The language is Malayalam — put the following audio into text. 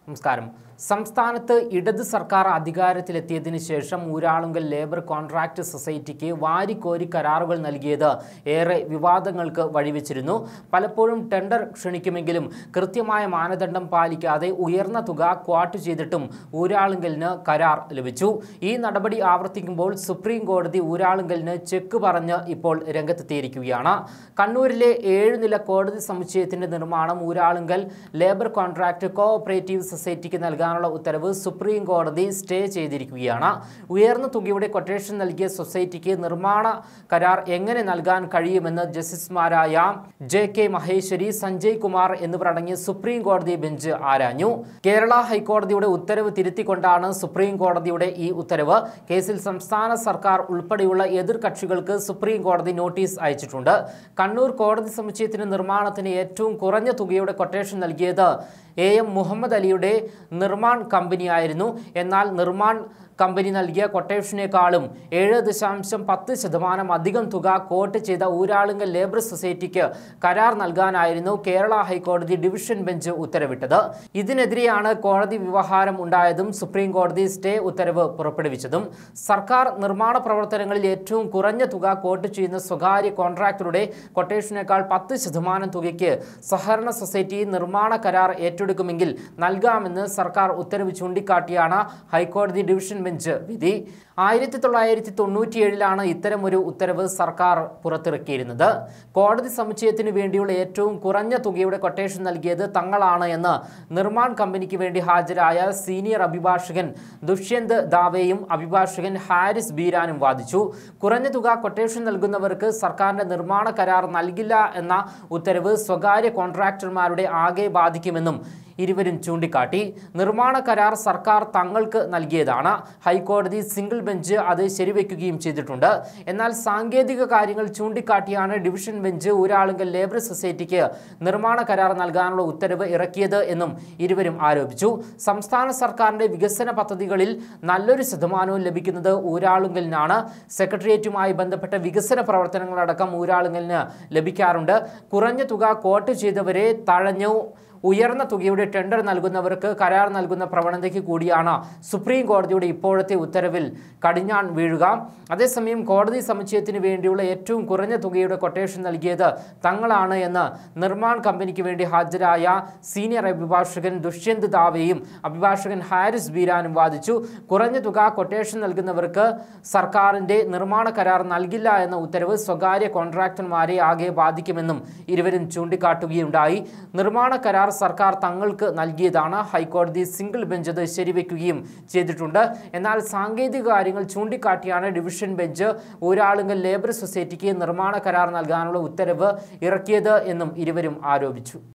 നമസ്കാരം സംസ്ഥാനത്ത് ഇടത് സർക്കാർ അധികാരത്തിലെത്തിയതിനു ശേഷം ഊരാളുങ്കൽ ലേബർ കോൺട്രാക്ട് സൊസൈറ്റിക്ക് വാരിക്കോരി കരാറുകൾ നൽകിയത് ഏറെ വിവാദങ്ങൾക്ക് വഴിവെച്ചിരുന്നു പലപ്പോഴും ടെൻഡർ ക്ഷണിക്കുമെങ്കിലും കൃത്യമായ മാനദണ്ഡം പാലിക്കാതെ ഉയർന്ന തുക ക്വാട്ട് ചെയ്തിട്ടും ഊരാളുങ്കലിന് കരാർ ലഭിച്ചു ഈ നടപടി ആവർത്തിക്കുമ്പോൾ സുപ്രീം കോടതി ഊരാളുങ്കലിന് ചെക്ക് പറഞ്ഞ് ഇപ്പോൾ രംഗത്തെത്തിയിരിക്കുകയാണ് കണ്ണൂരിലെ ഏഴുനില കോടതി സമുച്ചയത്തിന്റെ നിർമ്മാണം ഊരാളുങ്കൽ ലേബർ കോൺട്രാക്ട് കോഓപ്പറേറ്റീവ് സൊസൈറ്റിക്ക് നൽകാനുള്ള ഉത്തരവ് സുപ്രീം കോടതി സ്റ്റേ ചെയ്തിരിക്കുകയാണ് ഉയർന്ന തുകയുടെ കൊട്ടേഷൻ നൽകിയ സൊസൈറ്റിക്ക് നിർമ്മാണ കരാർ എങ്ങനെ നൽകാൻ കഴിയുമെന്ന് ജസ്റ്റിസുമാരായ ജെ കെ മഹേശ്വരി സഞ്ജയ് കുമാർ എന്നിവരടങ്ങിയ സുപ്രീം കോടതി ബെഞ്ച് ആരാഞ്ഞു കേരള ഹൈക്കോടതിയുടെ ഉത്തരവ് തിരുത്തിക്കൊണ്ടാണ് സുപ്രീം കോടതിയുടെ ഈ ഉത്തരവ് കേസിൽ സംസ്ഥാന സർക്കാർ ഉൾപ്പെടെയുള്ള എതിർ കക്ഷികൾക്ക് സുപ്രീം കോടതി നോട്ടീസ് അയച്ചിട്ടുണ്ട് കണ്ണൂർ കോടതി സമുച്ചയത്തിന് നിർമ്മാണത്തിന് ഏറ്റവും കുറഞ്ഞ തുകയുടെ കൊട്ടേഷൻ നൽകിയത് എ എം മുഹമ്മദ് അലിയുടെ നിർമ്മാൺ കമ്പനിയായിരുന്നു എന്നാൽ നിർമ്മാൺ കമ്പനി നൽകിയ കൊട്ടേഷനേക്കാളും ഏഴ് ദശാംശം പത്ത് ശതമാനം അധികം തുക കോട്ട് ചെയ്ത ഊരാളുങ്കൽ ലേബർ സൊസൈറ്റിക്ക് കരാർ നൽകാനായിരുന്നു കേരള ഹൈക്കോടതി ഡിവിഷൻ ബെഞ്ച് ഉത്തരവിട്ടത് ഇതിനെതിരെയാണ് കോടതി വ്യവഹാരം ഉണ്ടായതും സുപ്രീം കോടതി സ്റ്റേ ഉത്തരവ് പുറപ്പെടുവിച്ചതും സർക്കാർ നിർമ്മാണ പ്രവർത്തനങ്ങളിൽ ഏറ്റവും കുറഞ്ഞ തുക കോട്ട് ചെയ്യുന്ന സ്വകാര്യ കോൺട്രാക്ടറുടെ കൊട്ടേഷനേക്കാൾ പത്ത് ശതമാനം തുകയ്ക്ക് സഹകരണ സൊസൈറ്റി നിർമ്മാണ കരാർ ഏറ്റെടുക്കുമെങ്കിൽ നൽകാമെന്ന് സർക്കാർ ഉത്തരവ് ചൂണ്ടിക്കാട്ടിയാണ് ഹൈക്കോടതി ഡിവിഷൻ ബെഞ്ച് വിധി ആയിരത്തി തൊള്ളായിരത്തി തൊണ്ണൂറ്റിയേഴിലാണ് ഇത്തരമൊരു ഉത്തരവ് സർക്കാർ പുറത്തിറക്കിയിരുന്നത് കോടതി സമുച്ചയത്തിന് വേണ്ടിയുള്ള ഏറ്റവും കുറഞ്ഞ തുകയുടെ കൊട്ടേഷൻ നൽകിയത് തങ്ങളാണ് എന്ന് നിർമ്മാൺ കമ്പനിക്ക് വേണ്ടി ഹാജരായ സീനിയർ അഭിഭാഷകൻ ദുഷ്യന്ത് ദാവെയും അഭിഭാഷകൻ ഹാരിസ് ബീരാനും വാദിച്ചു കുറഞ്ഞ തുക കൊട്ടേഷൻ നൽകുന്നവർക്ക് സർക്കാരിന്റെ നിർമ്മാണ കരാർ നൽകില്ല എന്ന ഉത്തരവ് സ്വകാര്യ കോൺട്രാക്ടർമാരുടെ ആകെ ബാധിക്കുമെന്നും ഇരുവരും ചൂണ്ടിക്കാട്ടി നിർമ്മാണ കരാർ സർക്കാർ തങ്ങൾക്ക് നൽകിയതാണ് ഹൈക്കോടതി സിംഗിൾ ബെഞ്ച് അത് ശരിവെക്കുകയും ചെയ്തിട്ടുണ്ട് എന്നാൽ സാങ്കേതിക കാര്യങ്ങൾ ചൂണ്ടിക്കാട്ടിയാണ് ഡിവിഷൻ ബെഞ്ച് ഊരാളുങ്കൽ ലേബർ സൊസൈറ്റിക്ക് നിർമ്മാണ കരാർ നൽകാനുള്ള ഉത്തരവ് ഇറക്കിയത് എന്നും ഇരുവരും ആരോപിച്ചു സംസ്ഥാന സർക്കാരിന്റെ വികസന പദ്ധതികളിൽ നല്ലൊരു ശതമാനവും ലഭിക്കുന്നത് ഊരാളുങ്കലിനാണ് സെക്രട്ടേറിയറ്റുമായി ബന്ധപ്പെട്ട വികസന പ്രവർത്തനങ്ങളടക്കം ഊരാളുങ്കലിന് ലഭിക്കാറുണ്ട് കുറഞ്ഞ തുക കോട്ട് ചെയ്തവരെ തഴഞ്ഞു ഉയർന്ന തുകയുടെ ടെൻഡർ നൽകുന്നവർക്ക് കരാർ നൽകുന്ന പ്രവണതയ്ക്ക് കൂടിയാണ് സുപ്രീം കോടതിയുടെ ഇപ്പോഴത്തെ ഉത്തരവിൽ കടിഞ്ഞാൺ വീഴുക അതേസമയം കോടതി സമുച്ചയത്തിന് വേണ്ടിയുള്ള ഏറ്റവും കുറഞ്ഞ തുകയുടെ കൊട്ടേഷൻ നൽകിയത് തങ്ങളാണ് എന്ന് നിർമ്മാൺ കമ്പനിക്ക് വേണ്ടി ഹാജരായ സീനിയർ അഭിഭാഷകൻ ദുഷ്യന്ത് ദാവെയും അഭിഭാഷകൻ ഹാരിസ് ബീരാനും വാദിച്ചു കുറഞ്ഞ തുക കൊട്ടേഷൻ നൽകുന്നവർക്ക് സർക്കാരിന്റെ നിർമ്മാണ കരാർ നൽകില്ല എന്ന ഉത്തരവ് സ്വകാര്യ കോൺട്രാക്ടർമാരെ ആകെ ബാധിക്കുമെന്നും ഇരുവരും ചൂണ്ടിക്കാട്ടുകയുണ്ടായി നിർമ്മാണ കരാർ സർക്കാർ തങ്ങൾക്ക് നൽകിയതാണ് ഹൈക്കോടതി സിംഗിൾ ബെഞ്ച് അത് ശരിവെക്കുകയും ചെയ്തിട്ടുണ്ട് എന്നാൽ സാങ്കേതിക കാര്യങ്ങൾ ചൂണ്ടിക്കാട്ടിയാണ് ഡിവിഷൻ ബെഞ്ച് ഊരാളുങ്കൽ ലേബർ സൊസൈറ്റിക്ക് നിർമ്മാണ കരാർ നൽകാനുള്ള ഉത്തരവ് ഇറക്കിയത് എന്നും ഇരുവരും ആരോപിച്ചു